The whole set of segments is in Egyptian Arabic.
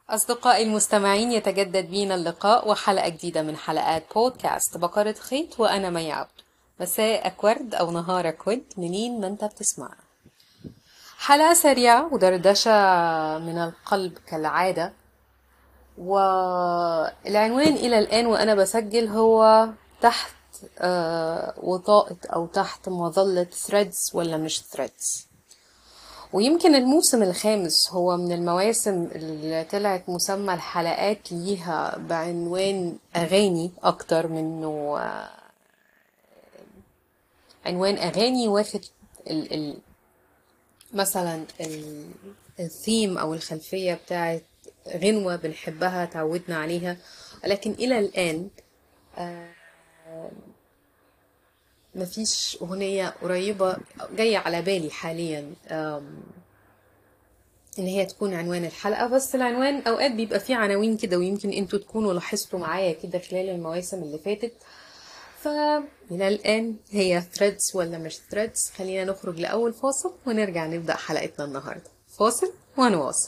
أصدقائي المستمعين يتجدد بينا اللقاء وحلقة جديدة من حلقات بودكاست بقرة خيط وأنا مي عبد مساءك ورد أو نهارك ود منين ما أنت بتسمعنا حلقة سريعة ودردشة من القلب كالعادة والعنوان إلى الآن وأنا بسجل هو تحت آه، وطاءة أو تحت مظلة threads ولا مش threads ويمكن الموسم الخامس هو من المواسم اللي طلعت مسمى الحلقات ليها بعنوان أغاني أكتر منه آه، عنوان أغاني واخد ال ال مثلا ال- الثيم أو الخلفية بتاعت غنوة بنحبها تعودنا عليها ولكن إلى الآن آه، مفيش أغنية قريبة جاية على بالي حاليا آم، إن هي تكون عنوان الحلقة بس العنوان أوقات بيبقى فيه عناوين كده ويمكن انتوا تكونوا لاحظتوا معايا كده خلال المواسم اللي فاتت فإلى الآن هي threads ولا مش threads خلينا نخرج لأول فاصل ونرجع نبدأ حلقتنا النهاردة فاصل ونواصل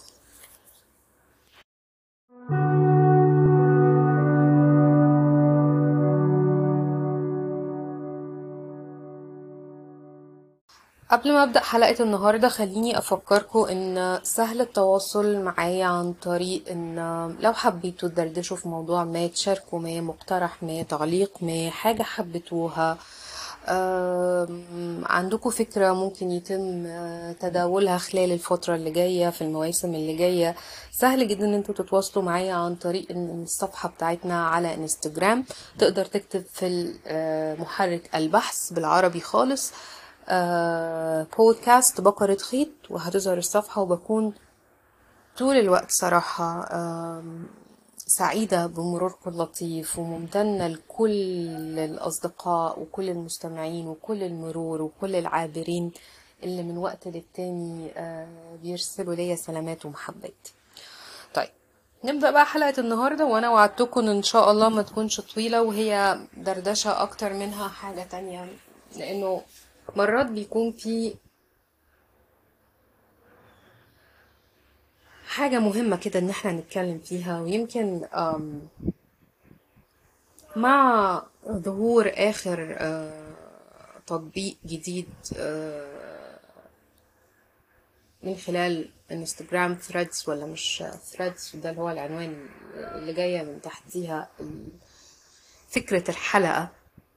قبل ما أبدأ حلقة النهاردة خليني أفكركم إن سهل التواصل معايا عن طريق إن لو حبيتوا تدردشوا في موضوع ما تشاركوا ما مقترح ما تعليق ما حاجة حبيتوها آم، عندكم فكرة ممكن يتم آه، تداولها خلال الفترة اللي جاية في المواسم اللي جاية سهل جدا ان انتوا تتواصلوا معايا عن طريق إن الصفحة بتاعتنا على انستجرام تقدر تكتب في ال- آه، محرك البحث بالعربي خالص آه، بودكاست بقرة خيط وهتظهر الصفحة وبكون طول الوقت صراحة آم، سعيدة بمروركم اللطيف وممتنة لكل الأصدقاء وكل المستمعين وكل المرور وكل العابرين اللي من وقت للتاني آه، بيرسلوا ليا سلامات ومحبات طيب نبدأ بقى حلقة النهاردة وأنا وعدتكم إن شاء الله ما تكونش طويلة وهي دردشة أكتر منها حاجة تانية لأنه مرات بيكون في حاجة مهمة كده إن احنا نتكلم فيها ويمكن آم، مع ظهور آخر آه، تطبيق جديد آه، من خلال انستجرام ثريدز ولا مش ثريدز ده اللي هو العنوان اللي جاية من تحتيها ال- فكرة الحلقة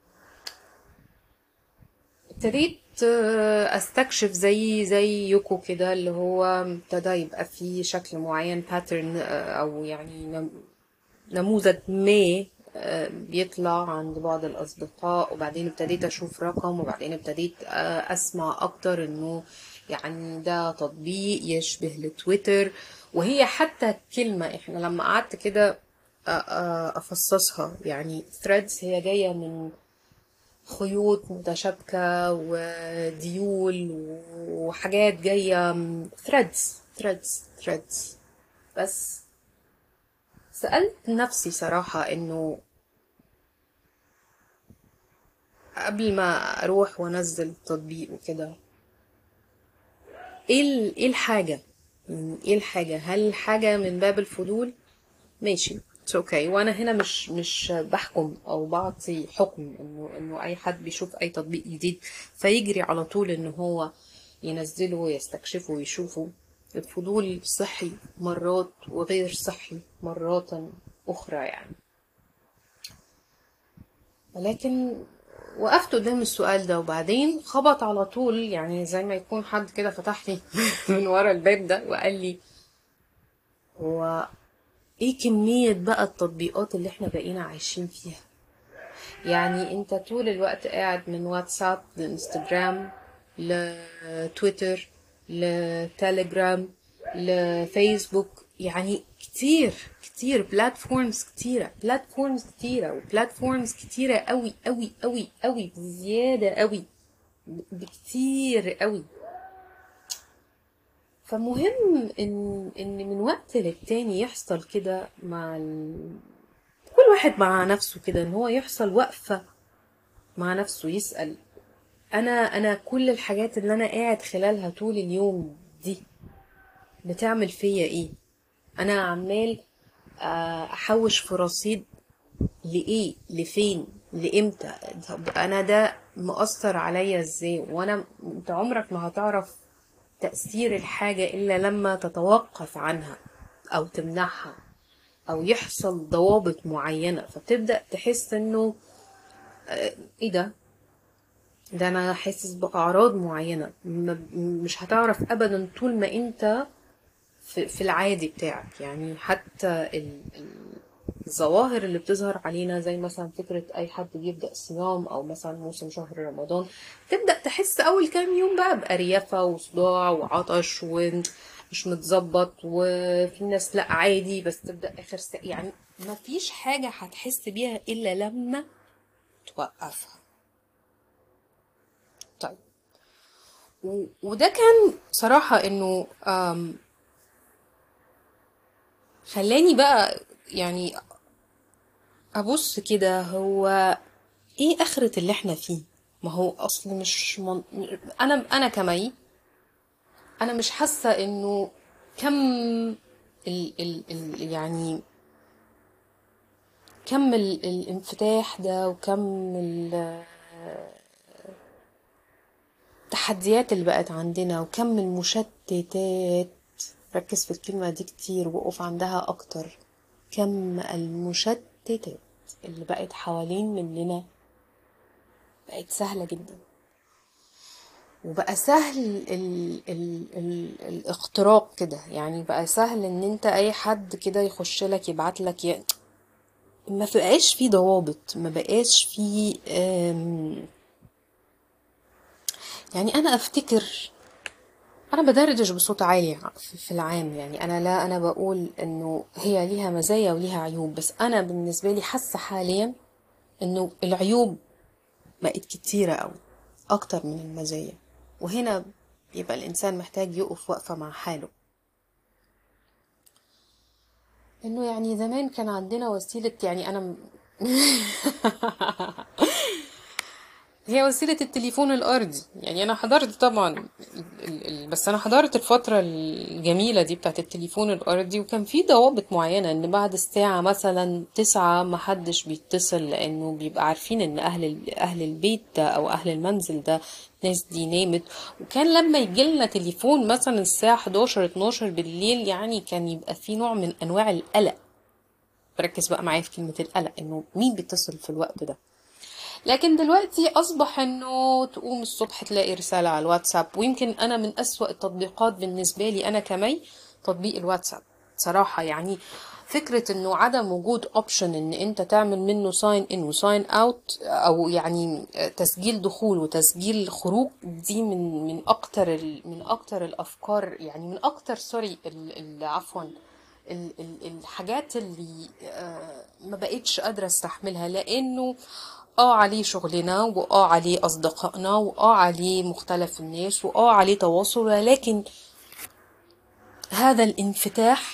ابتديت آه، استكشف زي زيكم كده اللي هو ابتدى يبقى فيه شكل معين باترن او يعني نم- نموذج ما آه، بيطلع عند بعض الأصدقاء وبعدين ابتديت أشوف رقم وبعدين ابتديت آه، أسمع أكتر إنه يعني ده تطبيق يشبه لتويتر وهي حتى كلمة إحنا لما قعدت كده آه، آه، أفصصها يعني threads هي جاية من خيوط متشابكة وديول وحاجات جاية من threads threads threads بس سألت نفسي صراحة إنه قبل ما أروح وأنزل التطبيق وكده إيه ال- إيه الحاجة يعني إيه الحاجة هل الحاجة من باب الفضول ماشي اتس اوكي وانا هنا مش مش بحكم او بعطي حكم انه انه اي حد بيشوف اي تطبيق جديد فيجري على طول ان هو ينزله ويستكشفه ويشوفه الفضول صحي مرات وغير صحي مرات اخرى يعني ولكن وقفت قدام السؤال ده وبعدين خبط على طول يعني زي ما يكون حد كده فتح لي من ورا الباب ده وقال لي هو ايه كمية بقى التطبيقات اللي احنا بقينا عايشين فيها يعني انت طول الوقت قاعد من واتساب لانستجرام لتويتر لتليجرام لفيسبوك يعني كتير كتير بلاتفورمز كتيرة بلاتفورمز كتيرة وبلاتفورمز كتيرة قوي قوي قوي قوي بزيادة قوي بكتير قوي فمهم ان ان من وقت للتاني يحصل كده مع ال... كل واحد مع نفسه كده ان هو يحصل وقفة مع نفسه يسأل انا انا كل الحاجات اللي انا قاعد خلالها طول اليوم دي بتعمل فيا ايه انا عمال آه، احوش في رصيد لايه لفين لامتى طب انا ده مؤثر عليا ازاي وانا انت عمرك ما هتعرف تأثير الحاجة الا لما تتوقف عنها او تمنعها او يحصل ضوابط معينة فبتبدأ تحس انه آه، ايه ده ده انا حاسس باعراض معينة م- مش هتعرف ابدا طول ما انت في, في العادي بتاعك يعني حتى ال- ال- الظواهر اللي بتظهر علينا زي مثلا فكرة أي حد بيبدأ صيام أو مثلا موسم شهر رمضان تبدأ تحس أول كام يوم بقى بأريافة وصداع وعطش ومش متظبط وفي ناس لأ عادي بس تبدأ آخر ساعة يعني مفيش حاجة هتحس بيها إلا لما توقفها طيب و- وده كان صراحة إنه آم، خلاني بقى يعني ابص كده هو ايه اخرة اللي احنا فيه ما هو اصل مش من... انا انا كمي انا مش حاسة انه كم ال... ال... ال... يعني كم ال... الانفتاح ده وكم ال- التحديات اللي بقت عندنا وكم المشتتات ركز في الكلمة دي كتير وقف عندها اكتر كم المشتتات اللي بقت حوالين مننا بقت سهلة جدا وبقى سهل ال ال ال الاختراق كده يعني بقى سهل ان انت اي حد كده يخش لك يبعت لك ي... ما بقاش في ضوابط ما بقاش في أم... يعني انا افتكر انا بدردش بصوت عالي في في العام يعني انا لا انا بقول انه هي ليها مزايا وليها عيوب بس انا بالنسبة لي حاسة حاليا انه العيوب بقت كتيرة قوي اكتر من المزايا وهنا يبقى الانسان محتاج يقف وقفة مع حاله انه يعني زمان كان عندنا وسيلة يعني انا م- هي وسيلة التليفون الأرضي يعني أنا حضرت طبعا ال- ال- بس أنا حضرت الفترة الجميلة دي بتاعت التليفون الأرضي وكان في ضوابط معينة إن بعد الساعة مثلا تسعة محدش بيتصل لأنه بيبقى عارفين إن أهل ال- أهل البيت ده أو أهل المنزل ده ناس دي نامت وكان لما يجيلنا تليفون مثلا الساعة 11 12 بالليل يعني كان يبقى في نوع من أنواع القلق بركز بقى معايا في كلمة القلق إنه مين بيتصل في الوقت ده لكن دلوقتي أصبح إنه تقوم الصبح تلاقي رسالة على الواتساب ويمكن أنا من أسوأ التطبيقات بالنسبة لي أنا كمي تطبيق الواتساب صراحة يعني فكرة إنه عدم وجود أوبشن إن أنت تعمل منه ساين إن وساين أوت أو يعني تسجيل دخول وتسجيل خروج دي من من أكتر ال- من أكتر الأفكار يعني من أكتر سوري ال- ال- عفوا ال- ال- الحاجات اللي آه، ما بقتش قادرة استحملها لانه اه عليه شغلنا واه عليه اصدقائنا واه عليه مختلف الناس واه عليه تواصل ولكن هذا الانفتاح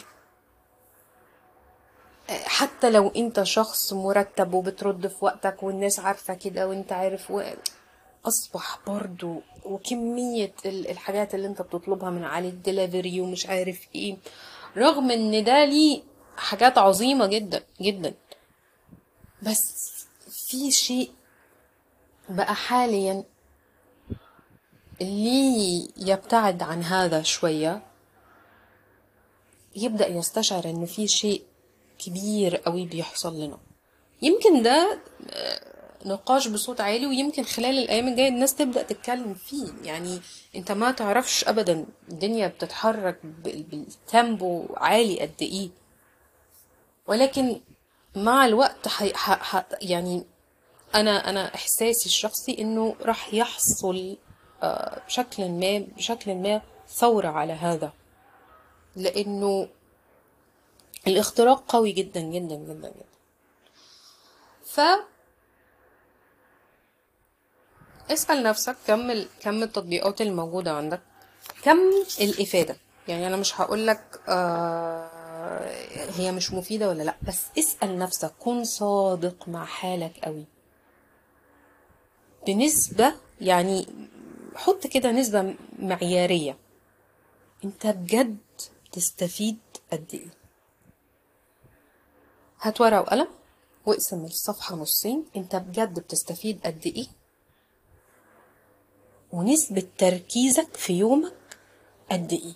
آه، حتى لو انت شخص مرتب وبترد في وقتك والناس عارفة كده وانت عارف و... اصبح برضو وكمية ال- الحاجات اللي انت بتطلبها من علي الدليفري ومش عارف ايه رغم ان ده ليه حاجات عظيمة جدا جدا بس في شيء بقى حاليا اللي يبتعد عن هذا شوية يبدأ يستشعر انه في شيء كبير قوي بيحصل لنا يمكن ده آه، نقاش بصوت عالي ويمكن خلال الايام الجايه الناس تبدا تتكلم فيه يعني انت ما تعرفش ابدا الدنيا بتتحرك بال- بالتيمبو عالي قد ايه ولكن مع الوقت حي... ح... ح... يعني انا انا احساسي الشخصي انه راح يحصل آه، بشكل ما بشكل ما ثورة على هذا لانه الاختراق قوي جدا جدا جدا جدا ف اسأل نفسك كم ال... كم التطبيقات الموجودة عندك كم الإفادة يعني أنا مش هقولك آه هي مش مفيدة ولا لأ بس اسأل نفسك كن صادق مع حالك قوي بنسبة يعني حط كده نسبة معيارية انت بجد تستفيد قد ايه هات ورقة وقلم واقسم الصفحة نصين انت بجد بتستفيد قد ايه ونسبة تركيزك في يومك قد ايه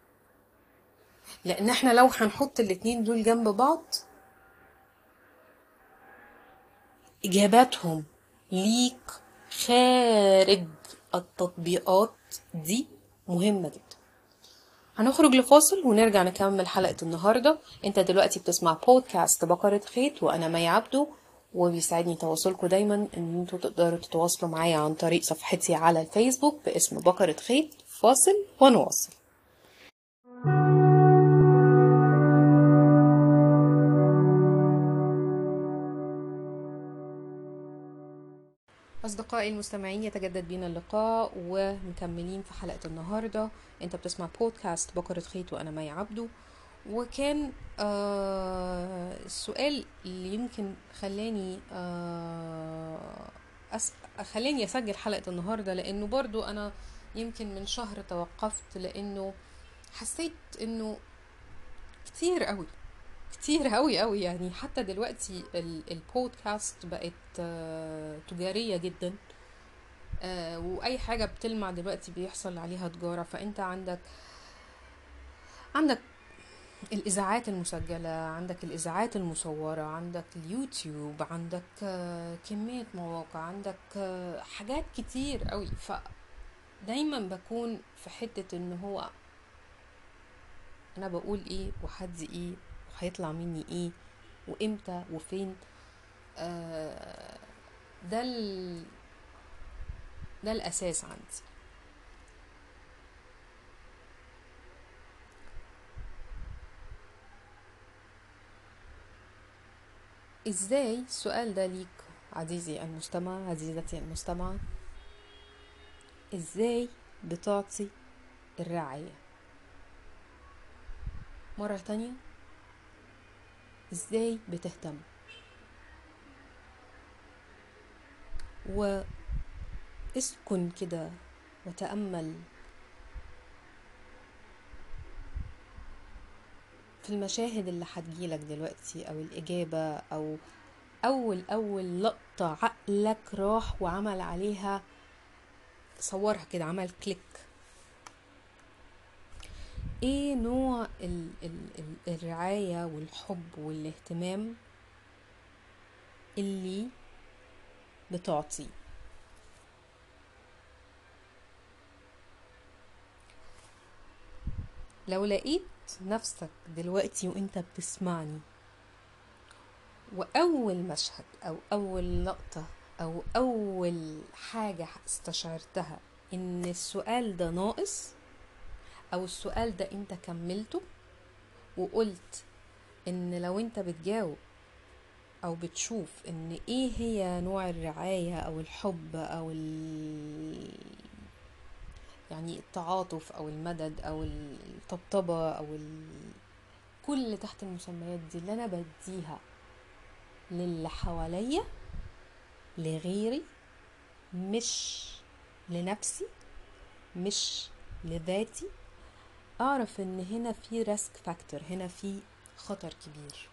لان احنا لو هنحط الاتنين دول جنب بعض اجاباتهم ليك خارج التطبيقات دي مهمة جدا هنخرج لفاصل ونرجع نكمل حلقة النهاردة انت دلوقتي بتسمع بودكاست بقرة خيط وانا مي عبدو وبيساعدني تواصلكم دايما ان انتوا تقدروا تتواصلوا معايا عن طريق صفحتي على الفيسبوك باسم بقرة خيط فاصل ونواصل أصدقائي المستمعين يتجدد بينا اللقاء ومكملين في حلقة النهاردة أنت بتسمع بودكاست بكرة خيط وأنا مي عبدو وكان آه السؤال اللي يمكن خلاني آه أس... خلاني أسجل حلقة النهاردة لأنه برضو أنا يمكن من شهر توقفت لأنه حسيت إنه كتير قوي كتير قوي قوي يعني حتى دلوقتي ال- البودكاست بقت آه، تجارية جدا آه، واي حاجة بتلمع دلوقتي بيحصل عليها تجارة فانت عندك عندك الاذاعات المسجلة عندك الاذاعات المصورة عندك اليوتيوب عندك آه، كمية مواقع عندك آه، حاجات كتير قوي فدايما بكون في حتة ان هو انا بقول ايه وحدي ايه وهيطلع مني ايه وامتى وفين آه، ده ال... ده الاساس عندي ازاي السؤال ده ليك عزيزي المستمع عزيزتي المستمعة ازاي بتعطي الرعاية مرة تانية ازاي بتهتم واسكن كده وتأمل في المشاهد اللي هتجيلك دلوقتي او الاجابة او اول اول لقطة عقلك راح وعمل عليها صورها كده عمل كليك ايه نوع ال ال ال الرعاية والحب والاهتمام اللي بتعطيه لو لقيت نفسك دلوقتي وانت بتسمعني واول مشهد او اول لقطة او اول حاجة استشعرتها ان السؤال ده ناقص او السؤال ده انت كملته وقلت ان لو انت بتجاوب او بتشوف ان ايه هي نوع الرعاية او الحب او ال... يعني التعاطف او المدد او الطبطبة او ال... كل اللي تحت المسميات دي اللي انا بديها للي حواليا لغيري مش لنفسي مش لذاتي اعرف ان هنا في ريسك فاكتور هنا في خطر كبير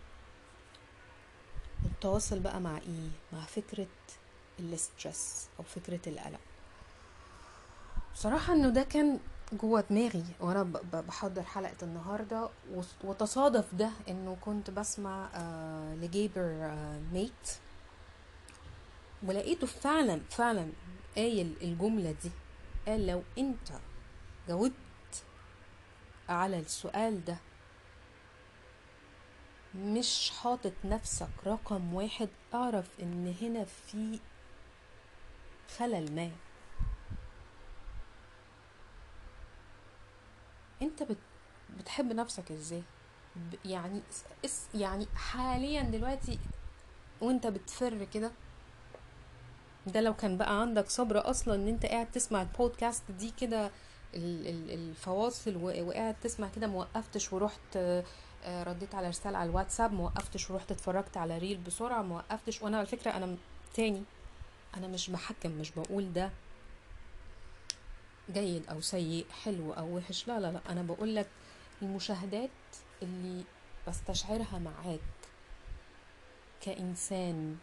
التواصل بقى مع ايه مع فكرة الاسترس او فكرة القلق بصراحة انه ده كان جوه دماغي وانا ب- ب- بحضر حلقة النهاردة وص- وتصادف ده انه كنت بسمع آه لجيبر آه ميت ولقيته فعلا فعلا قايل الجملة دي قال لو انت جاوبت على السؤال ده مش حاطط نفسك رقم واحد اعرف ان هنا في خلل ما انت بت بتحب نفسك ازاي ب- يعني اس يعني حاليا دلوقتي وانت بتفر كده ده لو كان بقى عندك صبر اصلا ان انت قاعد تسمع البودكاست دي كده ال- ال- الفواصل و- وقاعد تسمع كده موقفتش ورحت آه، آه، رديت على رسالة على الواتساب موقفتش ورحت اتفرجت على ريل بسرعة موقفتش وانا على فكرة انا م- تاني انا مش بحكم مش بقول ده جيد او سيء حلو او وحش لا لا لا انا بقول لك المشاهدات اللي بستشعرها معاك كإنسان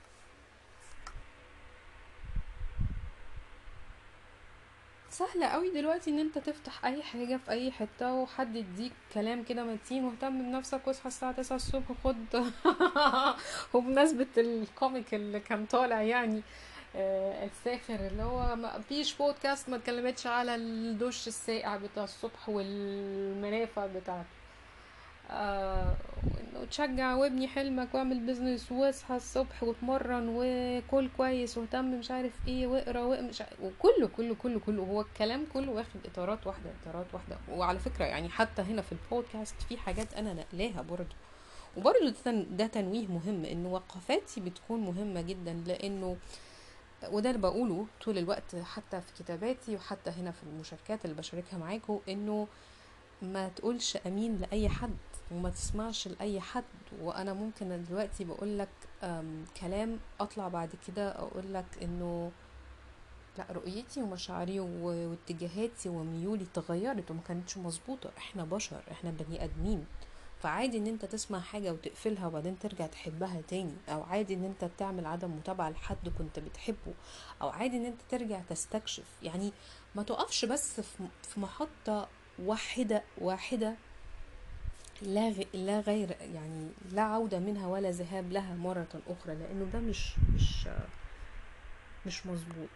سهلة قوي دلوقتي ان انت تفتح اي حاجة في اي حتة وحد يديك كلام كده متين واهتم بنفسك واصحى الساعة تسعة الصبح خد وبمناسبة الكوميك اللي كان طالع يعني آه، الساخر اللي هو ما فيش بودكاست ما اتكلمتش على الدش الساقع بتاع الصبح والمنافع بتاعته آه، وانه تشجع وابني حلمك واعمل بيزنس واصحى الصبح واتمرن وكل كويس واهتم مش عارف ايه واقرا ومش عارف وكله كله كله كله هو الكلام كله واخد اطارات واحده اطارات واحده وعلى فكره يعني حتى هنا في البودكاست في حاجات انا نقلاها برضه وبرضه ده تن- ده تنويه مهم ان وقفاتي بتكون مهمه جدا لانه وده اللي بقوله طول الوقت حتى في كتاباتي وحتى هنا في المشاركات اللي بشاركها معاكم انه ما تقولش امين لاي حد وما تسمعش لاي حد وانا ممكن دلوقتي بقول لك كلام اطلع بعد كده اقول لك انه لا رؤيتي ومشاعري و- واتجاهاتي وميولي اتغيرت وما كانتش مظبوطه احنا بشر احنا بني ادمين فعادي ان انت تسمع حاجة وتقفلها وبعدين ترجع تحبها تاني او عادي ان انت تعمل عدم متابعة لحد كنت بتحبه او عادي ان انت ترجع تستكشف يعني ما تقفش بس في في محطة واحدة واحدة لا غ... لا غير يعني لا عودة منها ولا ذهاب لها مرة أخرى لأنه ده مش مش مش مظبوط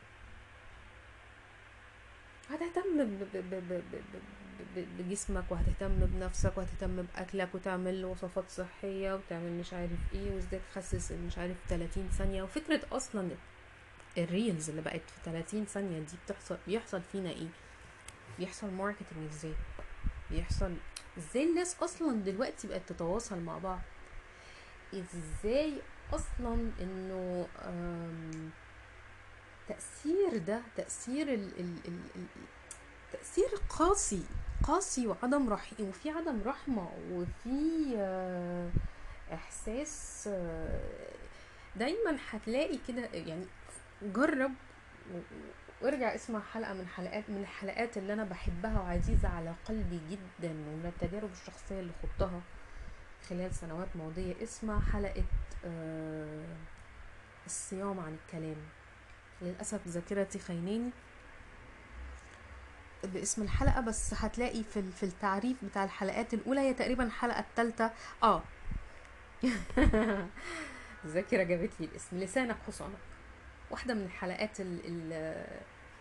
هتهتم ب... ب... ب... ب... ب... ب... بجسمك وهتهتم بنفسك وهتهتم بأكلك وتعمل وصفات صحية وتعمل مش عارف ايه وازاي تخسس مش عارف 30 ثانية وفكرة أصلا الريلز اللي بقت في 30 ثانية دي بتحصل بيحصل فينا ايه بيحصل ماركتنج ازاي بيحصل ازاي الناس اصلا دلوقتي بقت تتواصل مع بعض ازاي اصلا انه أم، تأثير ده تأثير ال ال ال ال تأثير قاسي قاسي وعدم رحيم وفي عدم رحمة وفي آه، إحساس آه، دايما هتلاقي كده يعني جرب و- و- وارجع اسمع حلقة من حلقات من الحلقات اللي أنا بحبها وعزيزة على قلبي جدا ومن التجارب الشخصية اللي خضتها خلال سنوات ماضية اسمع حلقة آه، الصيام عن الكلام للأسف ذاكرتي خيناني باسم الحلقة بس هتلاقي في ال- في التعريف بتاع الحلقات الأولى هي تقريبا الحلقة الثالثة اه الذاكرة جابت لي الاسم لسانك حصانك واحدة من الحلقات ال- ال-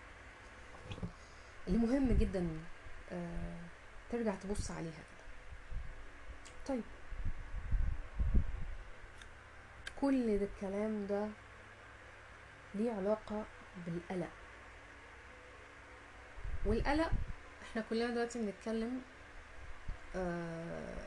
اللي مهم جدا آه، ترجع تبص عليها كده طيب كل ده الكلام ده ليه علاقة بالقلق والقلق احنا كلنا دلوقتي بنتكلم آه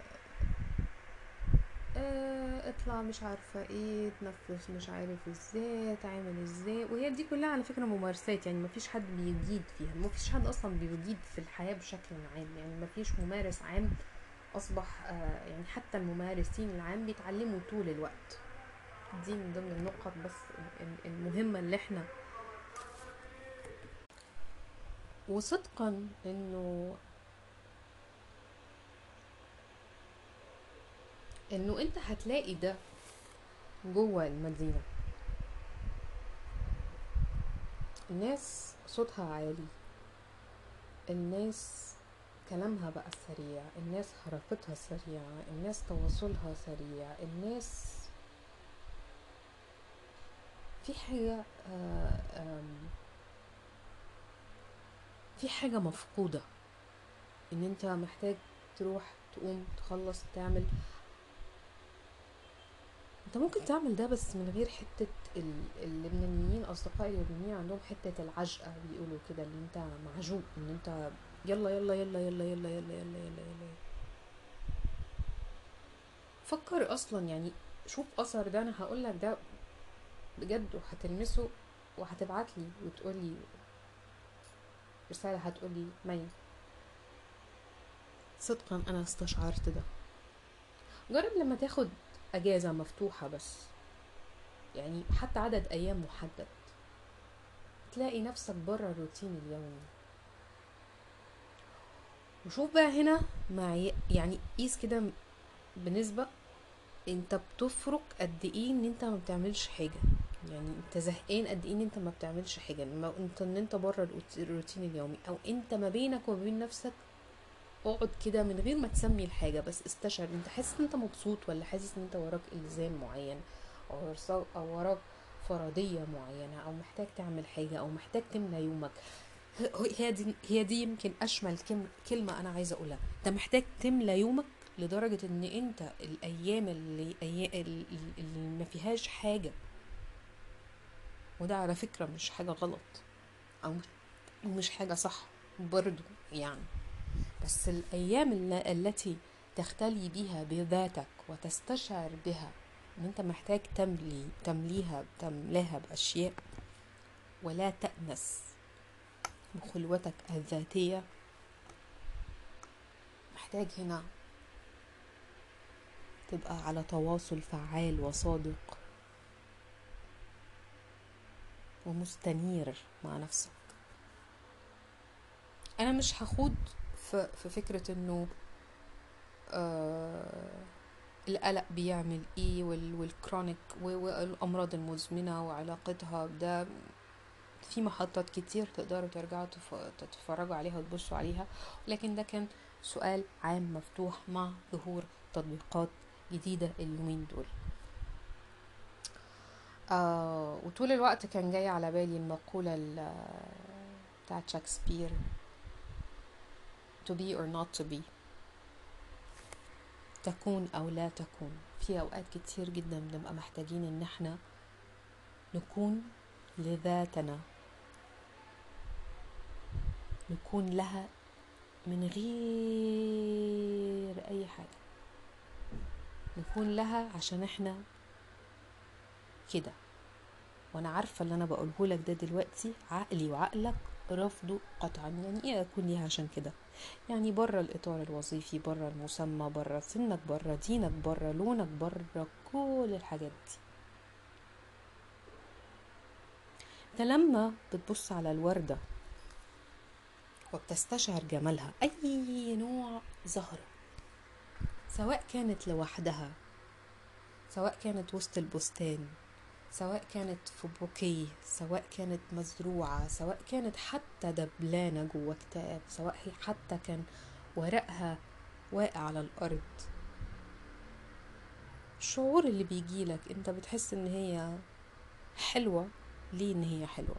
آه اطلع مش عارفة ايه تنفس مش عارف ازاي تعمل ازاي وهي دي كلها على فكرة ممارسات يعني مفيش حد بيجيد فيها مفيش حد اصلا بيجيد في الحياة بشكل عام يعني مفيش ممارس عام اصبح آه يعني حتى الممارسين العام بيتعلموا طول الوقت دي من ضمن النقط بس ال- المهمة اللي احنا وصدقا انه انه انت هتلاقي ده جوه المدينة الناس صوتها عالي الناس كلامها بقى سريع الناس حركتها سريعة الناس تواصلها سريع الناس في حاجة آه، آم، في حاجة مفقودة ان انت محتاج تروح تقوم تخلص تعمل انت ممكن تعمل ده بس من غير حتة ال- اللبنانيين اصدقائي اللبنانيين عندهم حتة العجقة بيقولوا كده اللي انت معجوق ان انت يلا يلا يلا يلا يلا يلا يلا يلا يلا فكر اصلا يعني شوف اثر ده انا هقول لك ده بجد وهتلمسه وهتبعت لي وتقول لي رسالة هتقول لي مي صدقا انا استشعرت ده جرب لما تاخد اجازة مفتوحة بس يعني حتى عدد ايام محدد تلاقي نفسك بره الروتين اليومي وشوف بقى هنا معي يعني قيس كده بنسبة انت بتفرق قد ايه ان انت ما بتعملش حاجه يعني انت زهقان قد ايه ان انت ما بتعملش حاجه ما انت ان انت بره الروتين اليومي او انت ما بينك وما بين نفسك اقعد كده من غير ما تسمي الحاجه بس استشعر انت حاسس ان انت مبسوط ولا حاسس ان انت وراك الزام معين او او وراك فرضيه معينه او محتاج تعمل حاجه او محتاج تملى يومك هي دي هي دي يمكن اشمل كلمه انا عايزه اقولها انت محتاج تملى يومك لدرجه ان انت الايام اللي اللي ما فيهاش حاجه وده على فكره مش حاجه غلط او مش حاجه صح برضو يعني بس الايام التي تختلي بها بذاتك وتستشعر بها ان انت محتاج تملي تمليها تملاها باشياء ولا تأنس بخلوتك الذاتية محتاج هنا تبقى على تواصل فعال وصادق ومستنير مع نفسك انا مش هخوض في, في فكرة انه آه القلق بيعمل ايه والكرونيك والامراض المزمنة وعلاقتها بده في محطات كتير تقدروا ترجعوا تتفرجوا عليها وتبصوا عليها لكن ده كان سؤال عام مفتوح مع ظهور تطبيقات جديدة اليومين دول آه وطول الوقت كان جاي على بالي المقولة بتاعت شكسبير to be or not to be تكون أو لا تكون في أوقات كتير جدا بنبقى محتاجين إن احنا نكون لذاتنا نكون لها من غير أي حاجة نكون لها عشان احنا كده وانا عارفة اللي انا بقوله لك ده دلوقتي عقلي وعقلك رفضه قطعا يعني ايه اكون ليها عشان كده يعني بره الاطار الوظيفي بره المسمى بره سنك بره دينك بره لونك بره كل الحاجات دي انت لما بتبص على الوردة وبتستشعر جمالها اي نوع زهرة سواء كانت لوحدها سواء كانت وسط البستان سواء كانت في بوكيه سواء كانت مزروعة سواء كانت حتى دبلانة جوا كتاب سواء هي حتى كان ورقها واقع على الأرض الشعور اللي بيجيلك انت بتحس ان هي حلوة ليه ان هي حلوة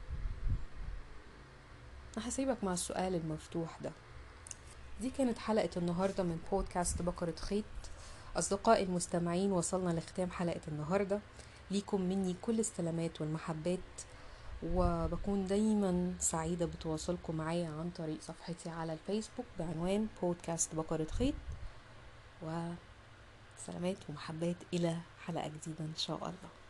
هسيبك مع السؤال المفتوح ده دي كانت حلقة النهاردة من بودكاست بقرة خيط أصدقائي المستمعين وصلنا لختام حلقة النهاردة ليكم مني كل السلامات والمحبات وبكون دايما سعيدة بتواصلكم معايا عن طريق صفحتي على الفيسبوك بعنوان بودكاست بقرة خيط وسلامات ومحبات إلى حلقة جديدة إن شاء الله